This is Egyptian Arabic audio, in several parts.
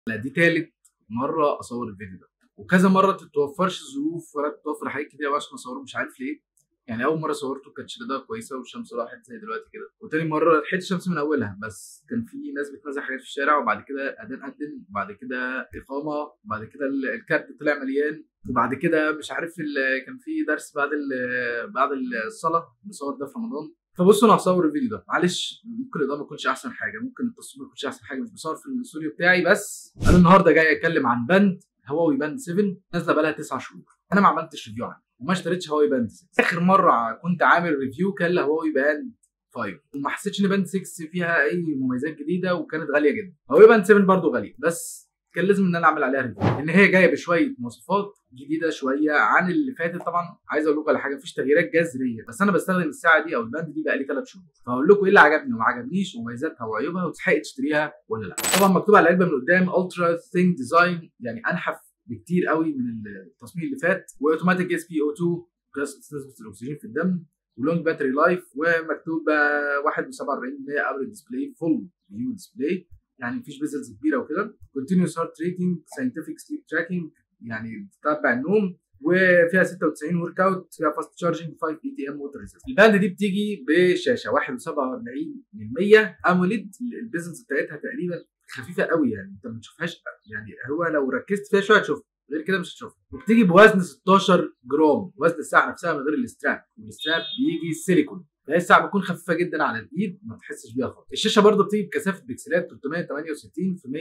لا دي تالت مره اصور الفيديو ده وكذا مره تتوفرش الظروف ولا تتوفر حاجات كتير قوي عشان اصوره مش عارف ليه يعني اول مره صورته كانت شديده كويسه والشمس راحت زي دلوقتي كده وتاني مره لحقت الشمس من اولها بس كان في ناس بتنزل حاجات في الشارع وبعد كده اذان اذن وبعد كده اقامه وبعد كده ال- الكارت طلع مليان وبعد كده مش عارف ال- كان في درس بعد ال- بعد الصلاه بصور ده في رمضان فبصوا انا هصور الفيديو ده معلش ممكن الاضاءه ما تكونش احسن حاجه ممكن التصوير ما يكونش احسن حاجه مش بصور في الاستوديو بتاعي بس انا النهارده جاي اتكلم عن باند هواوي باند 7 نازله بقالها 9 شهور انا ما عملتش ريفيو عنها وما اشتريتش هواوي باند 6 اخر مره كنت عامل ريفيو كان لهواوي باند 5 وما حسيتش ان باند 6 فيها اي مميزات جديده وكانت غاليه جدا هواوي باند 7 برضو غاليه بس كان لازم ان انا اعمل عليها ريفيو لان هي جايه بشويه مواصفات جديده شويه عن اللي فاتت طبعا عايز اقول لكم على حاجه مفيش تغييرات جذريه بس انا بستخدم الساعه دي او الباند دي بقالي 3 شهور فهقول لكم ايه اللي عجبني وما عجبنيش ومميزاتها وعيوبها وتستحق تشتريها ولا لا طبعا مكتوب على العلبه من قدام الترا ثين ديزاين يعني انحف بكتير قوي من التصميم اللي فات واوتوماتيك اس بي او 2 قياس نسبه الاكسجين في الدم ولونج باتري لايف ومكتوب 1.47% ابل ديسبلاي فول فيو ديسبلاي يعني مفيش بيزلز كبيره وكده كونتينوس هارت ريتنج ساينتفك سليب تراكنج يعني بتتبع النوم وفيها 96 ورك اوت فيها فاست تشارجنج 5 اي تي ام ووتر ريزيست الباند دي بتيجي بشاشه 1.47 من 100 اموليد البيزلز بتاعتها تقريبا خفيفه قوي يعني انت ما تشوفهاش يعني هو لو ركزت فيها شويه هتشوفها غير كده مش هتشوفها وبتيجي بوزن 16 جرام وزن الساعه نفسها من غير الاستراب والستراب بيجي سيليكون فهي الساعه بتكون خفيفه جدا على الايد ما تحسش بيها خالص الشاشه برضه بتيجي بكثافه بكسلات 368 في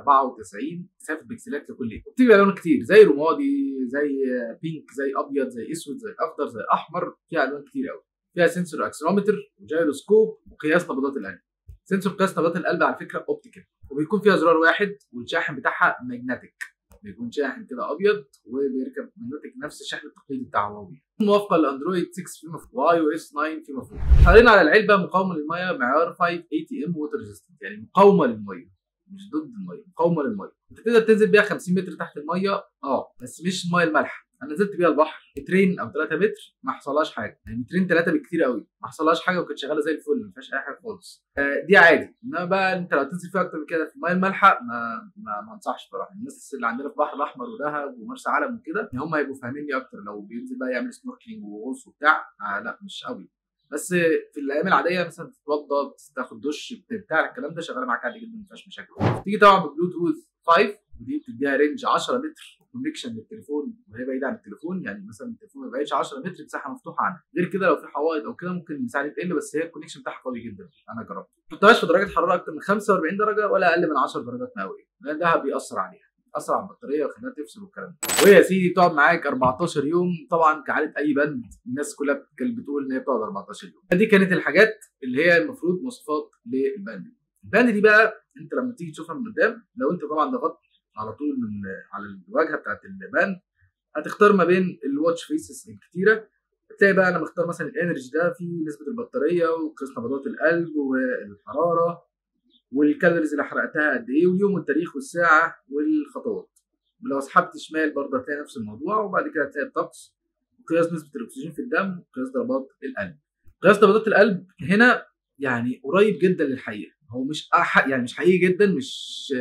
194 كثافه بكسلات لكل ايد وبتيجي بالوان كتير زي رمادي زي بينك زي ابيض زي اسود زي اخضر زي احمر فيها الوان كتير قوي فيها سنسور اكسلرومتر وجايروسكوب وقياس نبضات القلب سنسور قياس نبضات القلب على فكره اوبتيكال وبيكون فيها زرار واحد والشاحن بتاعها ماجنتيك بيكون شاحن كده ابيض وبيركب ماجنتيك نفس الشحن التقليدي بتاع هواوي موافقه لاندرويد 6 فيما فوق واي او اس 9 فيما فوق حاطين على العلبه مقاومه للميه معيار 5 اي تي ام ووتر ريزيستنت يعني مقاومه للميه مش ضد الميه مقاومه للميه انت تقدر تنزل بيها 50 متر تحت الميه اه بس مش الميه المالحه انا نزلت بيها البحر مترين او 3 متر ما حصلهاش حاجه يعني مترين 3 بكتير قوي ما حصلهاش حاجه وكانت شغاله زي الفل ما فيهاش اي حاجه خالص آه دي عادي انما بقى انت لو تنزل فيها اكتر من كده في الميه المالحه ما ما, ما انصحش بصراحه الناس اللي عندنا في البحر الاحمر ودهب ومرسى علم وكده ان هم هيبقوا فاهميني اكتر لو بينزل بقى يعمل سنوركلينج وغوص وبتاع آه لا مش قوي بس في الايام العاديه مثلا تتوضى تاخد دش بتاع الكلام ده شغاله معاك عادي جدا ما فيهاش مشاكل تيجي طبعا ببلوتوث 5 ودي بتديها رينج 10 متر كونكشن للتليفون وهي بعيده عن التليفون يعني مثلا التليفون ما بقاش 10 متر مساحه مفتوحه عنها غير كده لو في حوائط او كده ممكن المساحه دي تقل بس هي الكونكشن بتاعها قوي جدا انا جربت ما كنتش في درجه حراره اكتر من 45 درجه ولا اقل من 10 درجات مئويه لان ده بيأثر عليها اثر على البطاريه وخليها تفصل والكلام ده وهي يا سيدي بتقعد معاك 14 يوم طبعا كعاده اي بند الناس كلها كانت بتقول ان هي بتقعد 14 يوم دي كانت الحاجات اللي هي المفروض مواصفات للبند دي الباند دي بقى انت لما تيجي تشوفها من قدام لو انت طبعا ضغطت على طول من على الواجهه بتاعت الباند هتختار ما بين الواتش فيسز الكتيره هتلاقي بقى انا مختار مثلا الانرجي ده في نسبه البطاريه وقياس نبضات القلب والحراره والكالوريز اللي حرقتها قد ايه واليوم والتاريخ والساعه والخطوات ولو سحبت شمال برضه هتلاقي نفس الموضوع وبعد كده هتلاقي الطقس وقياس نسبه الاكسجين في الدم وقياس ضربات القلب قياس نبضات القلب هنا يعني قريب جدا للحقيقه هو مش أح... يعني مش حقيقي جدا مش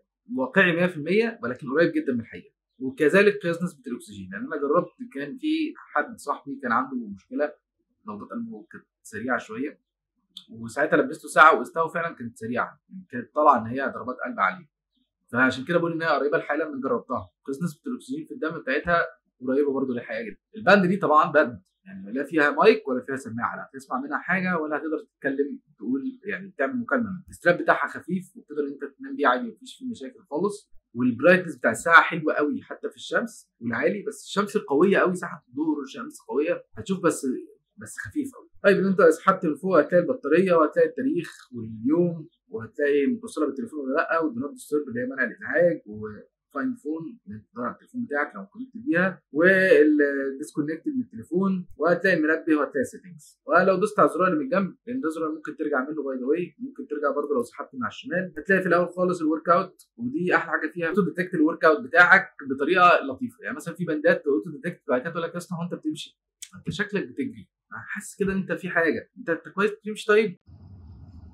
واقعي 100% ولكن قريب جدا من الحقيقه وكذلك قياس نسبه الاكسجين لان انا جربت كان في حد صاحبي كان عنده مشكله نبضات قلبه كانت سريعه شويه وساعتها لبسته ساعه وقستها وفعلا كانت سريعه كانت طالعه ان هي ضربات قلب عاليه فعشان كده بقول ان هي قريبه الحاله من جربتها قياس نسبه الاكسجين في الدم بتاعتها قريبه برضه للحقيقه جدا الباند دي طبعا باند يعني لا فيها مايك ولا فيها سماعه لا هتسمع منها حاجه ولا هتقدر تتكلم تقول يعني تعمل مكالمه الستراب بتاعها خفيف وتقدر انت تنام بيه عادي مفيش فيه مشاكل خالص والبرايتنس بتاع الساعه حلوه قوي حتى في الشمس والعالي بس الشمس القويه قوي ساعه الظهر الشمس قويه هتشوف بس بس خفيف قوي طيب ان انت سحبت من فوق هتلاقي البطاريه وهتلاقي التاريخ واليوم وهتلاقي متصله بالتليفون ولا لا ودو نوت ديسترب اللي هي منع الازعاج وفايند فون تدور على التليفون بتاعك لو كونكت بيها والديسكونكت من التليفون وهتلاقي المنبه وهتلاقي سيتنجز ولو دوست على الزرار اللي من الجنب لان ده زرار ممكن ترجع منه باي ذا واي ممكن ترجع برضه لو سحبت من على الشمال هتلاقي في الاول خالص الورك اوت ودي احلى حاجه فيها اوتو ديتكت الورك اوت بتاعك بطريقه لطيفه يعني مثلا في بندات اوتو ديتكت بعد كده تقول لك يا اسطى هو انت بتمشي انت شكلك بتجري حاسس كده ان انت في حاجه انت انت كويس بتمشي طيب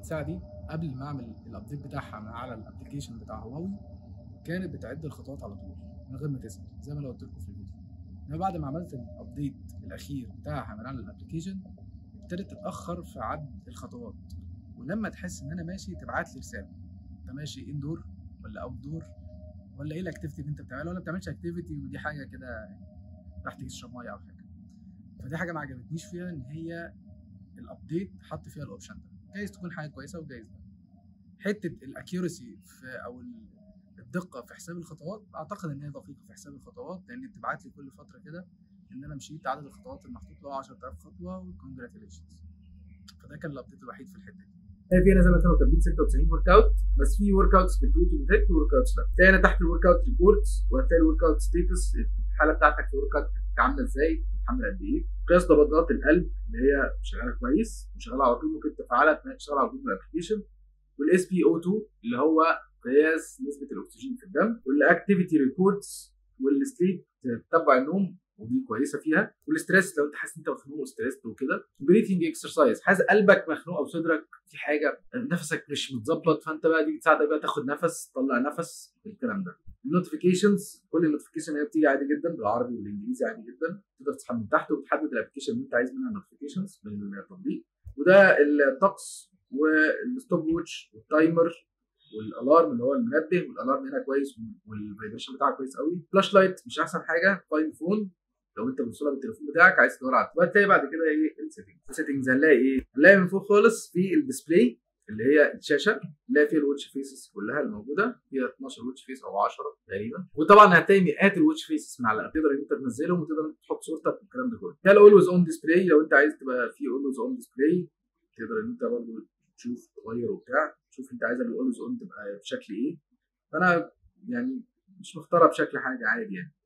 الساعه دي قبل ما اعمل الابديت بتاعها على الابلكيشن بتاع هواوي كانت بتعد الخطوات على طول من غير ما تسال زي ما انا قلت لكم في الفيديو انما بعد ما عملت الابديت الاخير بتاعها من على الابلكيشن ابتدت تتاخر في عد الخطوات ولما تحس ان انا ماشي تبعت لي رساله انت ماشي اندور ولا اوت دور ولا ايه الاكتيفيتي اللي انت بتعملها ولا ما بتعملش اكتيفيتي ودي حاجه كده راح تشرب ميه او حاجه فدي حاجه ما عجبتنيش فيها ان هي الابديت حط فيها الاوبشن ده جايز تكون حاجه كويسه وجايز لا حته الاكيورسي في او الدقه في حساب الخطوات اعتقد ان هي دقيقه في حساب الخطوات لان بتبعت لي كل فتره كده ان انا مشيت عدد الخطوات المحطوط له 10000 خطوه وكونجراتيليشنز فده كان الابديت الوحيد في الحته دي في هنا زي ما كانوا كاتبين 96 ورك اوت بس في ورك اوتس بتدو تو ديتكت ورك اوتس لا تلاقي هنا تحت الورك اوت ريبورتس وهتلاقي الورك اوت ستيتس الحاله بتاعتك في الورك اوت عامله ازاي بتتحمل قد ايه قياس ضربات القلب اللي هي شغاله كويس وشغاله على طول ممكن تفعلها انها تشتغل على طول من الابلكيشن والاس بي او 2 اللي هو قياس نسبه الاكسجين في الدم والاكتيفيتي ريبورتس والسليب تتبع النوم ودي كويسه فيها والستريس لو انت حاسس ان انت مخنوق وستريس وكده بريثنج اكسرسايز حاسس قلبك مخنوق او صدرك في حاجه نفسك مش متظبط فانت بقى دي بتساعدك بقى تاخد نفس تطلع نفس الكلام ده النوتيفيكيشنز كل النوتيفيكيشن هي بتيجي عادي جدا بالعربي والانجليزي عادي جدا تقدر تسحب من تحت وتحدد الابلكيشن اللي انت عايز منها النوتيفيكيشنز من التطبيق وده الطقس والستوب ووتش والتايمر والالارم اللي هو المنبه والالارم هنا كويس والفايبريشن بتاعه كويس قوي فلاش لايت مش احسن حاجه فاين فون لو انت موصله بالتليفون بتاعك عايز تدور على وهتلاقي بعد كده ايه السيتنجز السيتنجز هنلاقي ايه هنلاقي من فوق خالص في الديسبلاي اللي هي الشاشه نلاقي فيها الواتش فيسز كلها الموجوده فيها 12 واتش فيس او 10 تقريبا وطبعا هتلاقي مئات الواتش فيسز من على تقدر ان انت تنزلهم وتقدر تحط صورتك والكلام ده كله فيها الاولويز اون ديسبلاي لو انت عايز تبقى في اولويز اون ديسبلاي تقدر ان انت برضه تشوف تغير وبتاع تشوف انت عايز الاولويز اون تبقى بشكل ايه فانا يعني مش مختارها بشكل حاجه عادي يعني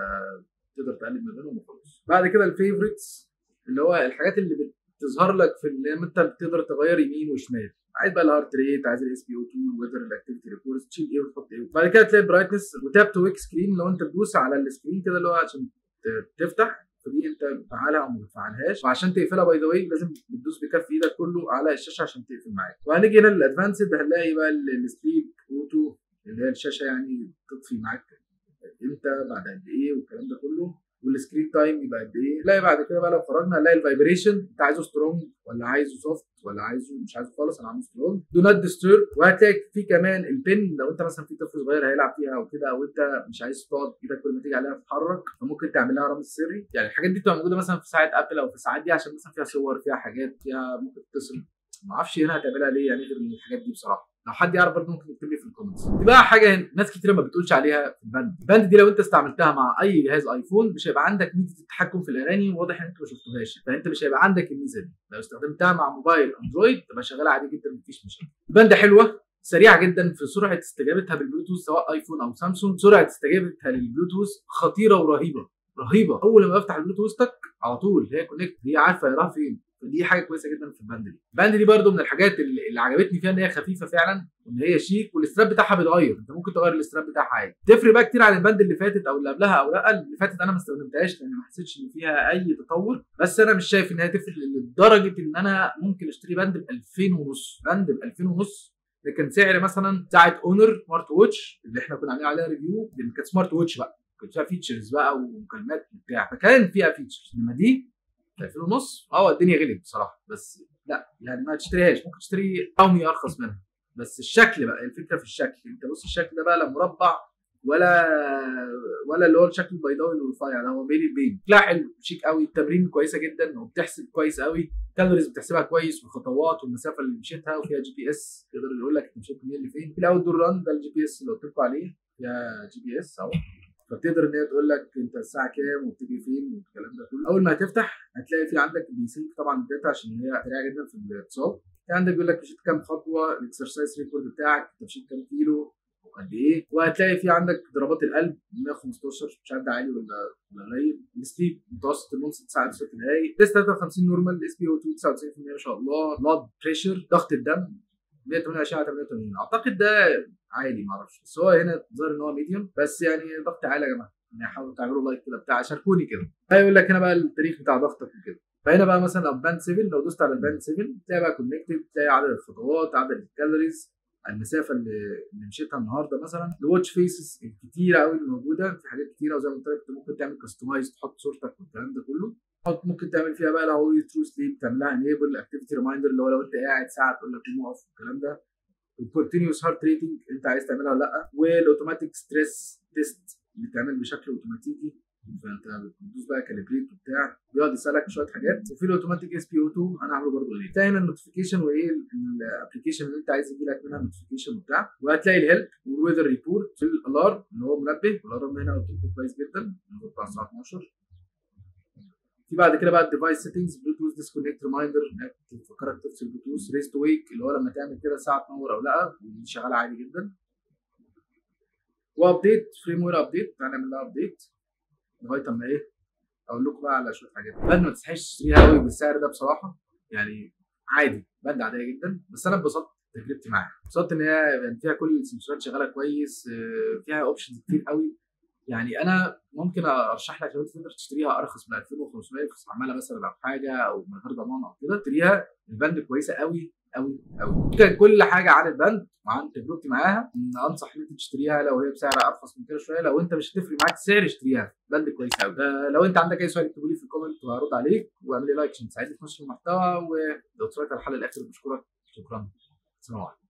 تقدر تقلب ما بينهم وخلاص بعد كده الفيفورتس اللي هو الحاجات اللي بتظهر لك في اللي انت بتقدر تغير يمين وشمال عايز بقى الهارت ريت عايز الاس بي او 2 وذر الاكتيفيتي ريبورت تشيل ايه وتحط ايه بعد كده تلاقي برايتنس وتاب تو ويك سكرين لو انت تدوس على السكرين كده اللي هو عشان تفتح فدي انت بتفعلها او ما بتفعلهاش وعشان تقفلها باي ذا واي لازم بتدوس بكف ايدك كله على الشاشه عشان تقفل معاك وهنيجي هنا للادفانسد هنلاقي بقى السليب اوتو اللي هي الشاشه يعني تطفي معاك امتى بعد قد ايه والكلام ده كله والسكرين تايم يبقى قد ايه نلاقي بعد كده بقى لو خرجنا نلاقي الفايبريشن انت عايزه سترونج ولا عايزه سوفت ولا عايزه مش عايزه خالص انا عامله سترونج دو نوت ديسترب وهتلاقي في كمان البن لو انت مثلا في طفل صغير هيلعب فيها او كده او انت مش عايز تقعد ايدك كل ما تيجي عليها تتحرك فممكن تعمل لها رمز سري يعني الحاجات دي بتبقى موجوده مثلا في ساعه ابل او في الساعات دي عشان مثلا فيها صور فيها حاجات فيها ممكن تتصل ما اعرفش هنا هتعملها ليه يعني غير من الحاجات دي بصراحه لو حد يعرف برضه ممكن يكتب لي في الكومنتس دي بقى حاجه ناس كتير ما بتقولش عليها في الباند الباند دي لو انت استعملتها مع اي جهاز ايفون مش هيبقى عندك ميزه التحكم في الاغاني واضح ان انت ما شفتوهاش فانت مش هيبقى عندك الميزه دي لو استخدمتها مع موبايل اندرويد تبقى شغاله عادي جدا مفيش مشاكل الباند حلوه سريعه جدا في سرعه استجابتها بالبلوتوث سواء ايفون او سامسونج سرعه استجابتها للبلوتوث خطيره ورهيبه رهيبه اول ما بفتح البلوتوث تك على طول هي كونكت هي عارفه هي رايحه فين فدي حاجه كويسه جدا في الباند دي الباند دي برده من الحاجات اللي, اللي عجبتني فيها ان هي خفيفه فعلا وان هي شيك والاستراب بتاعها بيتغير انت ممكن تغير الاستراب بتاعها عادي تفرق بقى كتير عن الباند اللي فاتت او اللي قبلها او لا اللي فاتت انا ما استخدمتهاش لان ما حسيتش ان فيها اي تطور بس انا مش شايف ان هي تفرق لدرجه ان انا ممكن اشتري باند ب 2000 ونص باند ب 2000 ونص ده كان سعر مثلا ساعه اونر سمارت ووتش اللي احنا كنا عاملين عليها ريفيو اللي كانت سمارت ووتش بقى كانت فيها فيتشرز بقى ومكالمات وبتاع فكان فيها فيتشرز انما دي 2000 ونص اه الدنيا غلت بصراحه بس لا يعني ما تشتريهاش ممكن تشتري قومي ارخص منها بس الشكل بقى الفكره في الشكل انت بص الشكل ده بقى لا مربع ولا ولا اللي هو الشكل البيضاوي الرفيع ده هو بين البين لا حلو شيك قوي التمرين كويسه جدا وبتحسب كويس قوي كالوريز بتحسبها كويس والخطوات والمسافه اللي مشيتها وفيها جي بي اس يقدر يقول لك انت مشيت منين لفين في الاوت دور ران ده الجي بي اس اللي قلت لكم عليه فيها جي بي اس اهو فبتقدر ان هي تقول لك انت الساعه كام وبتيجي فين والكلام ده كله اول ما هتفتح هتلاقي في عندك بيسينك طبعا الداتا عشان هي سريعه جدا في الاتصال في عندك بيقول لك مشيت كام خطوه الاكسرسايز ريكورد بتاعك انت مشيت كام كيلو وقد ايه وهتلاقي في عندك ضربات القلب 115 مش عارف ده عالي ولا ولا قليل السليب متوسط النوم 6 ساعات 6 دقايق تيست 53 نورمال اس بي او 2 99% ما شاء الله بلاد بريشر ضغط الدم 128 على 88 اعتقد ده عالي ما اعرفش بس هو هنا ظاهر ان هو ميديوم بس يعني ضغط عالي يا جماعه يعني حاولوا تعملوا لايك كده بتاع شاركوني كده هيقول لك هنا بقى التاريخ بتاع ضغطك وكده فهنا بقى مثلا لو باند 7 لو دوست على الباند 7 تلاقي بقى كونكتد تلاقي عدد الخطوات عدد الكالوريز المسافه اللي اللي مشيتها النهارده مثلا الواتش فيسز الكتيره قوي اللي موجوده في حاجات كتيره وزي ما قلت لك ممكن تعمل كاستمايز تحط صورتك والكلام ده كله تحط ممكن تعمل فيها بقى لو ترو سليب تعملها انيبل اكتيفيتي ريمايندر اللي هو لو انت قاعد ساعه تقول لك قوم اقف والكلام ده الكونتينيوس هارت ريتنج انت عايز تعملها ولا لا والاوتوماتيك ستريس تيست اللي بتعمل بشكل اوتوماتيكي فانت بتدوس بقى كاليبريت وبتاع بيقعد يسالك شويه حاجات وفي الاوتوماتيك اس بي او 2 انا عامله برضه ليه تلاقي هنا النوتيفيكيشن وايه الابلكيشن اللي انت عايز يجي لك منها النوتيفيكيشن وبتاع وهتلاقي الهيلب والويذر ريبورت الالارم اللي هو منبه والالارم هنا قلت لكم كويس جدا بتاع الساعه 12 في بعد كده بقى الديفايس سيتنجز بلوتوث ديسكونكت ريمايندر تفكرك تفصل بلوتوث ريست ويك اللي هو لما تعمل كده ساعه تنور او لا ودي شغاله عادي جدا وابديت فريم وير ابديت تعالى نعمل لها ابديت لغايه اما ايه اقول لكم بقى على شويه حاجات بند ما تستحقش تشتريها قوي بالسعر ده بصراحه يعني عادي بند عاديه جدا بس انا اتبسطت تجربتي معاها اتبسطت ان هي يعني فيها كل السنسورات شغاله كويس آه، فيها اوبشنز كتير قوي يعني انا ممكن ارشح لك لو انت تقدر تشتريها ارخص من 2500 في عماله مثلا او حاجه او من غير ضمان او كده تشتريها البند كويسه قوي قوي قوي كان كل حاجه عن البند وعن تجربتي معاها ان انصح ان انت تشتريها لو هي بسعر ارخص من كده شويه لو انت مش هتفرق معاك السعر اشتريها بند كويس قوي آه، لو انت عندك اي سؤال اكتبه لي في الكومنت وهرد عليك واعمل لي لايك عشان تساعدني في نشر المحتوى ولو اتفرجت على الحلقه الاخيره بشكرك شكرا سلام عليكم